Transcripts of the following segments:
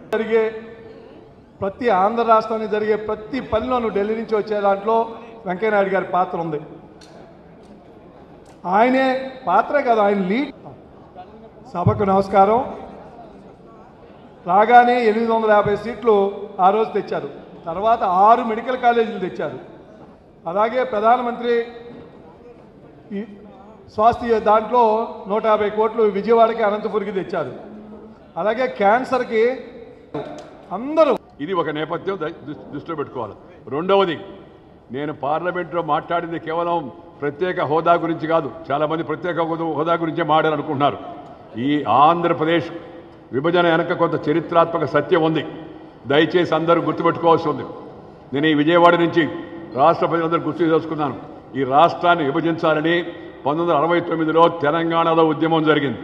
జరిగే ప్రతి ఆంధ్ర రాష్ట్రానికి జరిగే ప్రతి పనిలోనూ ఢిల్లీ నుంచి వచ్చే దాంట్లో వెంకయ్యనాయుడు గారి పాత్ర ఉంది ఆయనే పాత్రే కాదు ఆయన లీడ్ సభకు నమస్కారం రాగానే ఎనిమిది వందల యాభై సీట్లు ఆ రోజు తెచ్చారు తర్వాత ఆరు మెడికల్ కాలేజీలు తెచ్చారు అలాగే ప్రధానమంత్రి ఈ స్వాస్థ్య దాంట్లో నూట యాభై కోట్లు విజయవాడకి అనంతపురికి తెచ్చారు అలాగే క్యాన్సర్కి అందరూ ఇది ఒక నేపథ్యం ద- దృ- దృష్టిలో పెట్టుకోవాలి రెండవది నేను పార్లమెంట్లో మాట్లాడింది కేవలం ప్రత్యేక హోదా గురించి కాదు చాలామంది ప్రత్యేక హోదా- హోదా గురించే మాట్లాడారు అనుకుంటున్నారు ఈ ఆంధ్రప్రదేశ్ విభజన వెనక కొంత చరిత్రాత్మక సత్యం ఉంది దయచేసి అందరూ గుర్తుపెట్టుకోవాల్సి ఉంది నేను ఈ విజయవాడ నుంచి రాష్ట్ర ప్రజలందరూ గుర్తు చేసుకున్నాను ఈ రాష్ట్రాన్ని విభజించాలని పంతొమ్మిది వందల అరవై తొమ్మిదిలో తెలంగాణలో ఉద్యమం జరిగింది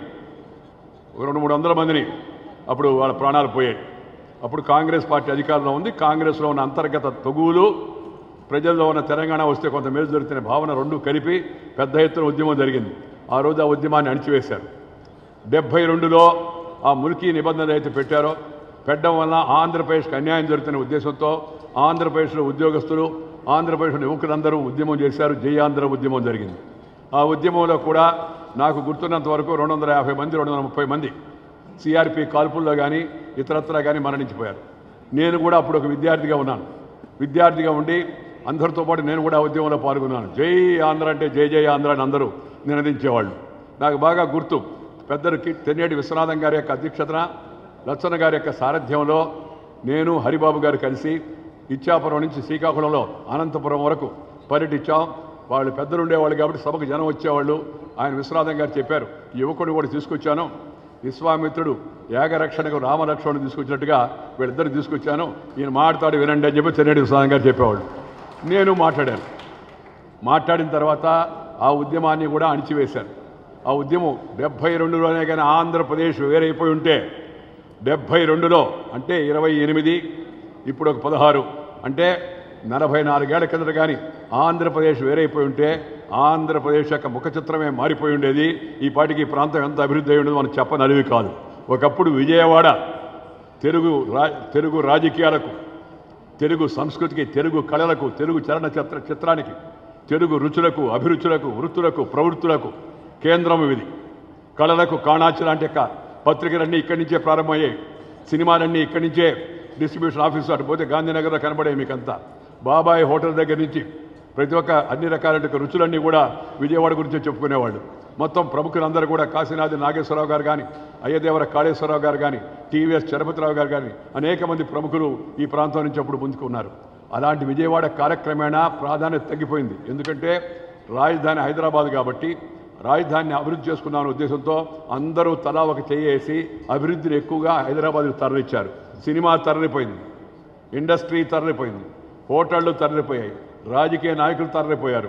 ఒక రెండు మూడు వందల మందిని అప్పుడు వాళ్ళ ప్రాణాలు పోయాయి అప్పుడు కాంగ్రెస్ పార్టీ అధికారంలో ఉంది కాంగ్రెస్లో ఉన్న అంతర్గత తగువులు ప్రజల్లో ఉన్న తెలంగాణ వస్తే కొంత మేలు జరుగుతున్న భావన రెండు కలిపి పెద్ద ఎత్తున ఉద్యమం జరిగింది ఆ రోజు ఆ ఉద్యమాన్ని అణిచివేశారు డెబ్బై రెండులో ఆ మురికి నిబంధనలు అయితే పెట్టారో పెట్టడం వల్ల ఆంధ్రప్రదేశ్కి అన్యాయం జరుగుతున్న ఉద్దేశంతో ఆంధ్రప్రదేశ్లో ఉద్యోగస్తులు ఆంధ్రప్రదేశ్లో యువకులందరూ ఉద్యమం చేశారు జై ఆంధ్ర ఉద్యమం జరిగింది ఆ ఉద్యమంలో కూడా నాకు గుర్తున్నంత వరకు రెండు వందల యాభై మంది రెండు వందల ముప్పై మంది సిఆర్పి కాల్పుల్లో కానీ ఇతరత్రా కానీ మరణించిపోయారు నేను కూడా అప్పుడు ఒక విద్యార్థిగా ఉన్నాను విద్యార్థిగా ఉండి అందరితో పాటు నేను కూడా ఆ ఉద్యమంలో పాల్గొన్నాను జై ఆంధ్ర అంటే జై జై ఆంధ్ర అని అందరూ నినదించేవాళ్ళు నాకు బాగా గుర్తు పెద్దలు కి- తెన్నేటి విశ్వనాథం గారి యొక్క అధ్యక్షతన లచ్చన్న గారి యొక్క సారథ్యంలో నేను హరిబాబు గారు కలిసి ఇచ్చాపురం నుంచి శ్రీకాకుళంలో అనంతపురం వరకు పర్యటించాం వాళ్ళు పెద్దలు ఉండేవాళ్ళు కాబట్టి సభకు జనం వచ్చేవాళ్ళు ఆయన విశ్వనాథం గారు చెప్పారు ఈ యువకుడు కూడా తీసుకొచ్చాను విశ్వామిత్రుడు ఏకరక్షణకు రామలక్ష్మణుడు తీసుకొచ్చినట్టుగా వీళ్ళిద్దరు తీసుకొచ్చాను ఈయన మాట్లాడు వినండి అని చెప్పి చెన్నడి విశ్వనాథం గారు చెప్పేవాళ్ళు నేను మాట్లాడాను మాట్లాడిన తర్వాత ఆ ఉద్యమాన్ని కూడా అణిచివేశారు ఆ ఉద్యమం డెబ్భై రెండులోనే కానీ ఆంధ్రప్రదేశ్ వేరైపోయి ఉంటే డెబ్భై రెండులో అంటే ఇరవై ఎనిమిది ఇప్పుడు ఒక పదహారు అంటే నలభై నాలుగేళ్ల కిందట కానీ ఆంధ్రప్రదేశ్ వేరైపోయి ఉంటే ఆంధ్రప్రదేశ్ యొక్క ముఖ చిత్రమే మారిపోయి ఉండేది ఈ పాటికి ఈ ప్రాంతం ఎంత అభివృద్ధి అయి ఉండేది మనం చెప్పనలివి కాదు ఒకప్పుడు విజయవాడ తెలుగు రా తెలుగు రాజకీయాలకు తెలుగు సంస్కృతికి తెలుగు కళలకు తెలుగు చలన చిత్ర చిత్రానికి తెలుగు రుచులకు అభిరుచులకు వృత్తులకు ప్రవృత్తులకు కేంద్రం ఇది కళలకు కాణాచి లాంటి యొక్క పత్రికలన్నీ ఇక్కడి నుంచే ప్రారంభమయ్యాయి సినిమాలన్నీ ఇక్కడి నుంచే డిస్ట్రిబ్యూషన్ ఆఫీసు అటు పోతే గాంధీనగర్లో కనబడే మీకంతా బాబాయ్ హోటల్ దగ్గర నుంచి ప్రతి ఒక్క అన్ని రకాల రుచులన్నీ కూడా విజయవాడ గురించే చెప్పుకునేవాళ్ళు మొత్తం ప్రముఖులందరూ కూడా కాశీనాథి నాగేశ్వరరావు గారు కానీ అయ్యదేవర కాళేశ్వరరావు గారు కానీ టీవీఎస్ చరపతిరావు గారు కానీ అనేక మంది ప్రముఖులు ఈ ప్రాంతం నుంచి అప్పుడు ముందుకున్నారు అలాంటి విజయవాడ కాలక్రమేణా ప్రాధాన్యత తగ్గిపోయింది ఎందుకంటే రాజధాని హైదరాబాద్ కాబట్టి రాజధానిని అభివృద్ధి చేసుకున్నాను ఉద్దేశంతో అందరూ తలా ఒక చేయేసి అభివృద్ధిని ఎక్కువగా హైదరాబాద్కి తరలిచ్చారు సినిమా తరలిపోయింది ఇండస్ట్రీ తరలిపోయింది హోటళ్ళు తరలిపోయాయి రాజకీయ నాయకులు తరలిపోయారు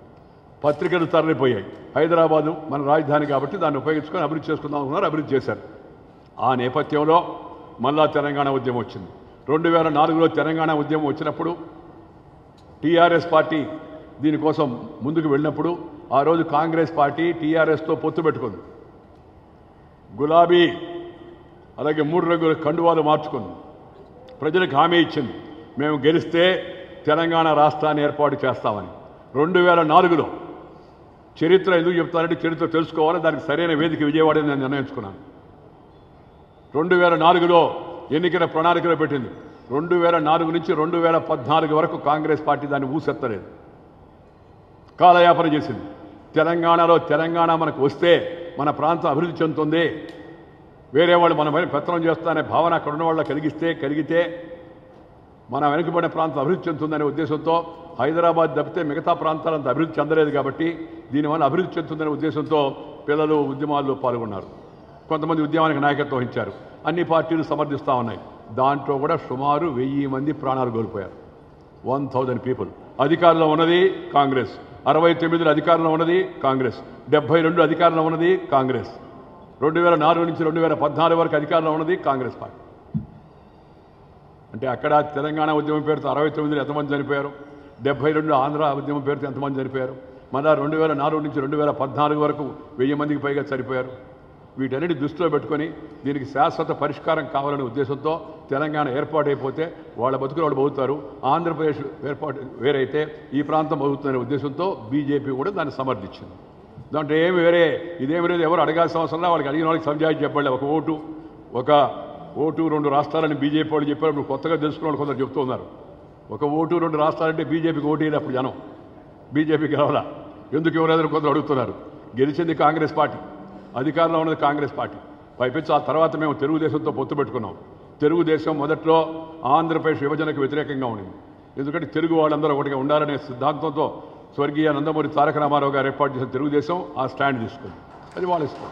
పత్రికలు తరలిపోయాయి హైదరాబాదు మన రాజధాని కాబట్టి దాన్ని ఉపయోగించుకొని అభివృద్ధి చేసుకుందాం అనుకున్నారు అభివృద్ధి చేశారు ఆ నేపథ్యంలో మళ్ళా తెలంగాణ ఉద్యమం వచ్చింది రెండు వేల నాలుగులో తెలంగాణ ఉద్యమం వచ్చినప్పుడు టీఆర్ఎస్ పార్టీ దీనికోసం ముందుకు వెళ్ళినప్పుడు ఆ రోజు కాంగ్రెస్ పార్టీ టీఆర్ఎస్తో పొత్తు పెట్టుకుంది గులాబీ అలాగే మూడు రంగుల కండువాలు మార్చుకుంది ప్రజలకు హామీ ఇచ్చింది మేము గెలిస్తే తెలంగాణ రాష్ట్రాన్ని ఏర్పాటు చేస్తామని రెండు వేల నాలుగులో చరిత్ర ఎందుకు చెప్తానంటే చరిత్ర తెలుసుకోవాలి దానికి సరైన వేదిక విజయవాడ నేను నిర్ణయించుకున్నాను రెండు వేల నాలుగులో ఎన్నికల ప్రణాళికలో పెట్టింది రెండు వేల నాలుగు నుంచి రెండు వేల పద్నాలుగు వరకు కాంగ్రెస్ పార్టీ దాన్ని ఊసెత్తలేదు కాలయాపన చేసింది తెలంగాణలో తెలంగాణ మనకు వస్తే మన ప్రాంతం అభివృద్ధి చెందుతుంది వేరే వాళ్ళు మన పైన పెత్తనం చేస్తానే భావన అక్కడ ఉన్న వాళ్ళ కలిగిస్తే కలిగితే మన వెనుకబడిన ప్రాంతం అభివృద్ధి చెందుతుందనే ఉద్దేశంతో హైదరాబాద్ తప్పితే మిగతా ప్రాంతాలంత అభివృద్ధి చెందలేదు కాబట్టి దీనివల్ల అభివృద్ధి చెందుతుందనే ఉద్దేశంతో పిల్లలు ఉద్యమాల్లో పాల్గొన్నారు కొంతమంది ఉద్యమానికి నాయకత్వం వహించారు అన్ని పార్టీలు సమర్థిస్తూ ఉన్నాయి దాంట్లో కూడా సుమారు వెయ్యి మంది ప్రాణాలు కోల్పోయారు వన్ థౌజండ్ పీపుల్ అధికారంలో ఉన్నది కాంగ్రెస్ అరవై తొమ్మిదిలో అధికారంలో ఉన్నది కాంగ్రెస్ డెబ్బై రెండు అధికారంలో ఉన్నది కాంగ్రెస్ రెండు వేల నాలుగు నుంచి రెండు వేల పద్నాలుగు వరకు అధికారంలో ఉన్నది కాంగ్రెస్ పార్టీ అంటే అక్కడ తెలంగాణ ఉద్యమం పేరుతో అరవై తొమ్మిదిలో ఎంతమంది చనిపోయారు డెబ్బై రెండు ఆంధ్ర ఉద్యమం పేరుతో ఎంతమంది చనిపోయారు మళ్ళా రెండు వేల నాలుగు నుంచి రెండు వేల పద్నాలుగు వరకు వెయ్యి మందికి పైగా చనిపోయారు వీటన్నిటి దృష్టిలో పెట్టుకొని దీనికి శాశ్వత పరిష్కారం కావాలనే ఉద్దేశంతో తెలంగాణ ఏర్పాటైపోతే వాళ్ళ బతుకులు వాళ్ళు బతుకుతారు ఆంధ్రప్రదేశ్ ఏర్పాటు వేరైతే ఈ ప్రాంతం బతుకుతుందనే ఉద్దేశంతో బీజేపీ కూడా దాన్ని సమర్థించింది దాంట్లో ఏమి వేరే ఇదేమి లేదు ఎవరు అడగాల్సిన అవసరం లేదు వాళ్ళకి అడిగిన వాళ్ళకి సంజాయి చెప్పాలి ఒక ఓటు ఒక ఓటు రెండు రాష్ట్రాలని బీజేపీ వాళ్ళు చెప్పారు ఇప్పుడు కొత్తగా తెలుసుకున్న వాళ్ళు కొందరు చెప్తూ ఉన్నారు ఒక ఓటు రెండు రాష్ట్రాలంటే బీజేపీకి ఓటు వేయలేదు అప్పుడు జనం బీజేపీకి రావాలా ఎందుకు ఎవరెవరు కొందరు అడుగుతున్నారు గెలిచింది కాంగ్రెస్ పార్టీ అధికారంలో ఉన్నది కాంగ్రెస్ పార్టీ పైపించి ఆ తర్వాత మేము తెలుగుదేశంతో పొత్తు పెట్టుకున్నాం తెలుగుదేశం మొదట్లో ఆంధ్రప్రదేశ్ విభజనకు వ్యతిరేకంగా ఉండింది ఎందుకంటే తెలుగు వాళ్ళందరూ ఒకటిగా ఉండాలనే సిద్ధాంతంతో స్వర్గీయ నందమూరి తారక రామారావు గారు ఏర్పాటు చేసిన తెలుగుదేశం ఆ స్టాండ్ తీసుకుంది అది వాళ్ళ ఇష్టం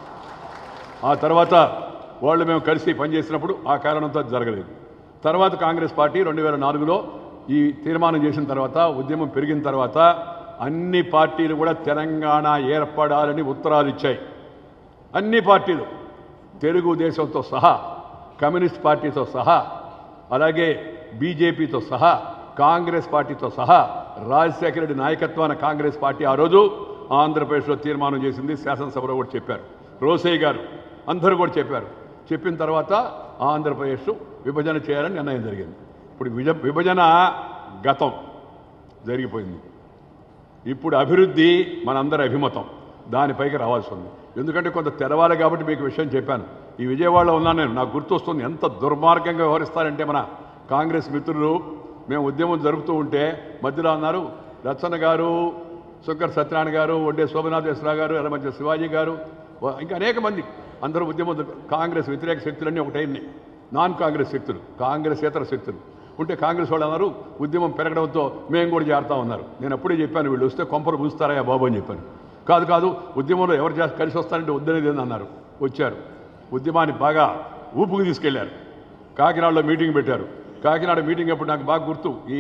ఆ తర్వాత వాళ్ళు మేము కలిసి పనిచేసినప్పుడు ఆ కారణంతో అది జరగలేదు తర్వాత కాంగ్రెస్ పార్టీ రెండు వేల నాలుగులో ఈ తీర్మానం చేసిన తర్వాత ఉద్యమం పెరిగిన తర్వాత అన్ని పార్టీలు కూడా తెలంగాణ ఏర్పడాలని ఉత్తరాలు ఇచ్చాయి అన్ని పార్టీలు తెలుగుదేశంతో సహా కమ్యూనిస్ట్ పార్టీతో సహా అలాగే బీజేపీతో సహా కాంగ్రెస్ పార్టీతో సహా రాజశేఖర రెడ్డి నాయకత్వాన కాంగ్రెస్ పార్టీ ఆ రోజు ఆంధ్రప్రదేశ్లో తీర్మానం చేసింది శాసనసభలో కూడా చెప్పారు రోసయ్య గారు అందరూ కూడా చెప్పారు చెప్పిన తర్వాత ఆంధ్రప్రదేశ్ విభజన చేయాలని నిర్ణయం జరిగింది ఇప్పుడు విజ విభజన గతం జరిగిపోయింది ఇప్పుడు అభివృద్ధి మనందరి అభిమతం దానిపైకి రావాల్సి ఉంది ఎందుకంటే కొంత తెరవాలి కాబట్టి మీకు విషయం చెప్పాను ఈ విజయవాడలో ఉన్నాను నేను నాకు గుర్తొస్తుంది ఎంత దుర్మార్గంగా వ్యవహరిస్తారంటే మన కాంగ్రెస్ మిత్రులు మేము ఉద్యమం జరుపుతూ ఉంటే మధ్యలో అన్నారు రచ్చన్న గారు శంకర్ సత్యనారాయణ గారు ఒడ్డే శోభనాథేశ్వరరావు గారు ఎలమంచి శివాజీ గారు వ- ఇంకా అనేక మంది అందరూ ఉద్యమం జరు- కాంగ్రెస్ వ్యతిరేక శక్తులన్నీ ఒకటైనాయి నాన్ కాంగ్రెస్ శక్తులు కాంగ్రెస్ ఇతర శక్తులు ఉంటే కాంగ్రెస్ వాళ్ళు అన్నారు ఉద్యమం పెరగడంతో మేము కూడా చేరుతా ఉన్నారు నేను అప్పుడే చెప్పాను వీళ్ళు వస్తే కొంపలు పూస్తారా బాబు అని చెప్పాను కాదు కాదు ఉద్యమంలో ఎవరు చేస్త కలిసి వస్తారంటే వద్దనేది అని అన్నారు వచ్చారు ఉద్యమాన్ని బాగా ఊపుకు తీసుకెళ్లారు కాకినాడలో మీటింగ్ పెట్టారు కాకినాడ మీటింగ్ అప్పుడు నాకు బాగా గుర్తు ఈ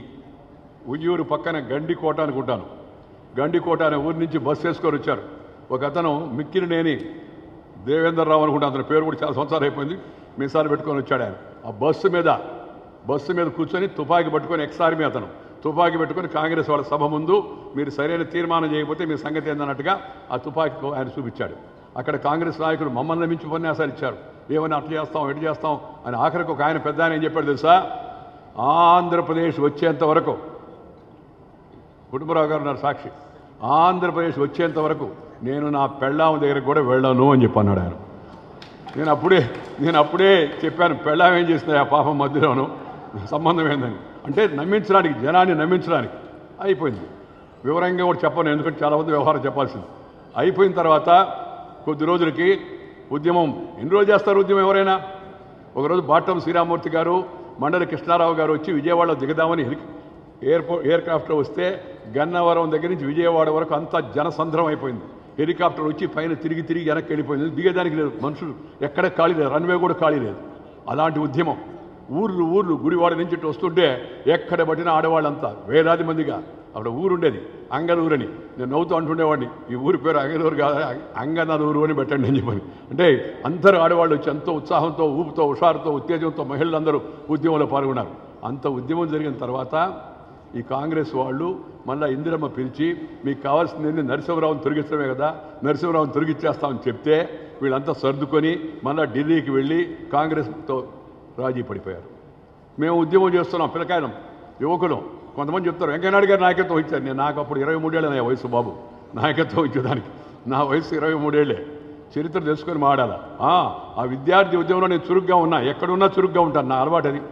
ఉయ్యూరు పక్కన గండికోట అనుకుంటాను గండికోట అనే ఊరి నుంచి బస్సు వేసుకొని వచ్చారు ఒక అతను మిక్కిరినేని దేవేందర్ రావు అనుకుంటా అతని పేరు కూడా చాలా సంవత్సరాలు అయిపోయింది మీసాలు పెట్టుకొని వచ్చాడు ఆయన ఆ బస్సు మీద బస్సు మీద కూర్చొని తుపాకీ పట్టుకొని ఎక్స్ ఆర్మీ అతను తుపాకీ పెట్టుకొని కాంగ్రెస్ వాళ్ళ సభ ముందు మీరు సరైన తీర్మానం చేయకపోతే మీ సంగతి ఏందన్నట్టుగా ఆ తుపాకీ ఆయన చూపించాడు అక్కడ కాంగ్రెస్ నాయకులు మమ్మల్ని మించి ఉపన్యాసాలు ఇచ్చారు ఏమని అట్లా చేస్తాం ఎటు చేస్తాం అని ఆఖరికి ఒక ఆయన పెద్ద ఆయన ఏం చెప్పాడు తెలుసా ఆంధ్రప్రదేశ్ వచ్చేంత వరకు కుటుంబరావు గారు ఉన్నారు సాక్షి ఆంధ్రప్రదేశ్ వచ్చేంత వరకు నేను నా పెళ్ళాం దగ్గరకు కూడా వెళ్ళను అని చెప్పన్నాడు ఆయన నేను అప్పుడే నేను అప్పుడే చెప్పాను పెళ్ళాం ఏం చేస్తుంది ఆ పాపం మధ్యలోను సంబంధం ఏందని అంటే నమ్మించడానికి జనాన్ని నమ్మించడానికి అయిపోయింది వివరంగా కూడా చెప్పను ఎందుకంటే చాలా మంది వ్యవహారం చెప్పాల్సింది అయిపోయిన తర్వాత కొద్ది రోజులకి ఉద్యమం ఎన్ని రోజులు చేస్తారు ఉద్యమం ఎవరైనా ఒకరోజు బాటం శ్రీరామూర్తి గారు మండలి కృష్ణారావు గారు వచ్చి విజయవాడలో దిగదామని హెలి ఎయిర్పోర్ట్ ఎయిర్ క్రాఫ్ట్లో వస్తే గన్నవరం దగ్గర నుంచి విజయవాడ వరకు అంతా జనసంద్రం అయిపోయింది హెలికాప్టర్ వచ్చి పైన తిరిగి తిరిగి వెనక్కి వెళ్ళిపోయింది దిగేదానికి లేదు మనుషులు ఎక్కడ ఖాళీ లేదు రన్వే కూడా ఖాళీ లేదు అలాంటి ఉద్యమం ఊర్లు ఊర్లు గుడివాడ నుంచి ఇటు వస్తుంటే ఎక్కడ పట్టిన ఆడవాళ్ళంతా వేలాది మందిగా అక్కడ ఊరుండేది అంగనూరని నేను నవ్వుతూ అంటుండేవాడిని ఈ ఊరి పేరు అంగనూరు కాదు అంగనూరు అని పెట్టండి అని చెప్పని అంటే అందరూ ఆడవాళ్ళు వచ్చి ఎంతో ఉత్సాహంతో ఊపుతో హుషారుతో ఉత్తేజంతో మహిళలందరూ ఉద్యమంలో పాల్గొన్నారు అంత ఉద్యమం జరిగిన తర్వాత ఈ కాంగ్రెస్ వాళ్ళు మళ్ళీ ఇందిరమ్మ పిలిచి మీకు కావాల్సింది నరసింహరావుని తొలగించడమే కదా నరసింహరావుని తొలగించేస్తామని చెప్తే వీళ్ళంతా సర్దుకొని మళ్ళీ ఢిల్లీకి వెళ్ళి కాంగ్రెస్తో రాజీ పడిపోయారు మేము ఉద్యమం చేస్తున్నాం పిల్లకాయలం యువకులం కొంతమంది చెప్తారు వెంకయ్యనాయుడు గారి నాయకత్వం ఇచ్చారు నేను నాకు అప్పుడు ఇరవై మూడేళ్ళే నా వయసు బాబు నాయకత్వం ఇచ్చేదానికి నా వయసు ఇరవై మూడేళ్లే చరిత్ర తెలుసుకొని మాడాలా ఆ, ఆ విద్యార్థి ఉద్యమంలో నేను చురుగ్గా ఉన్నా ఎక్కడున్నా చురుగ్గా ఉంటాను నా అలవాటు అది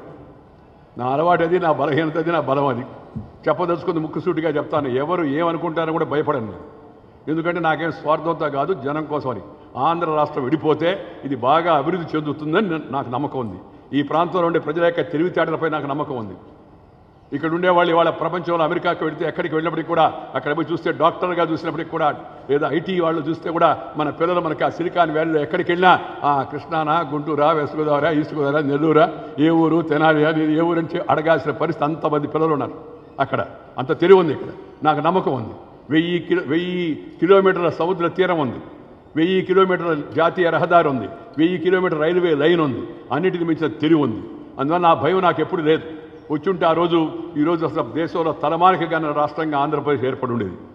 నా అలవాటు అది నా బలహీనత అది నా బలం అది చెప్పదలుచుకుంది ముక్కుసూటిగా చెప్తాను ఎవరు ఏమనుకుంటారో కూడా భయపడను నేను ఎందుకంటే నాకేం స్వార్థంతో కాదు జనం కోసమని ఆంధ్ర రాష్ట్రం విడిపోతే ఇది బాగా అభివృద్ధి చెందుతుందని నా- నాకు నమ్మకం ఉంది ఈ ప్రాంతంలో ఉండే ప్రజల యొక్క తెలివితేటలపై నాకు నమ్మకం ఉంది ఇక్కడ ఉండేవాళ్ళు ఇవాళ ప్రపంచంలో అమెరికాకి వెళితే ఎక్కడికి వెళ్ళినప్పటికీ కూడా అక్కడ పోయి చూస్తే డాక్టర్గా చూసినప్పటికి కూడా లేదా ఐటీ వాళ్ళు చూస్తే కూడా మన పిల్లలు మనకి ఆ సిలికాన్ వ్యాలీలో ఎక్కడికి వెళ్ళినా ఆ కృష్ణానా గుంటూరా వెస్ట్ గోదావరి ఈస్ట్ గోదావరి నెల్లూరా ఏ ఊరు తెనాలి అది ఏ ఊరు అని చె- అడగాల్సిన పరిస్థితి అంతమంది పిల్లలు ఉన్నారు అక్కడ అంత తెలివి ఉంది ఇక్కడ నాకు నమ్మకం ఉంది వెయ్యి కిలో వెయ్యి కిలోమీటర్ల సముద్ర తీరం ఉంది వెయ్యి కిలోమీటర్ల జాతీయ రహదారి ఉంది వెయ్యి కిలోమీటర్ రైల్వే లైన్ ఉంది అన్నిటికి మించిన తెలివి ఉంది అందువల్ల నా భయం నాకు ఎప్పుడు లేదు వచ్చుంటే ఆ రోజు ఈ రోజు అసలు దేశంలో తలమానిక గన్న రాష్ట్రంగా ఆంధ్రప్రదేశ్ ఏర్పడి ఉండేది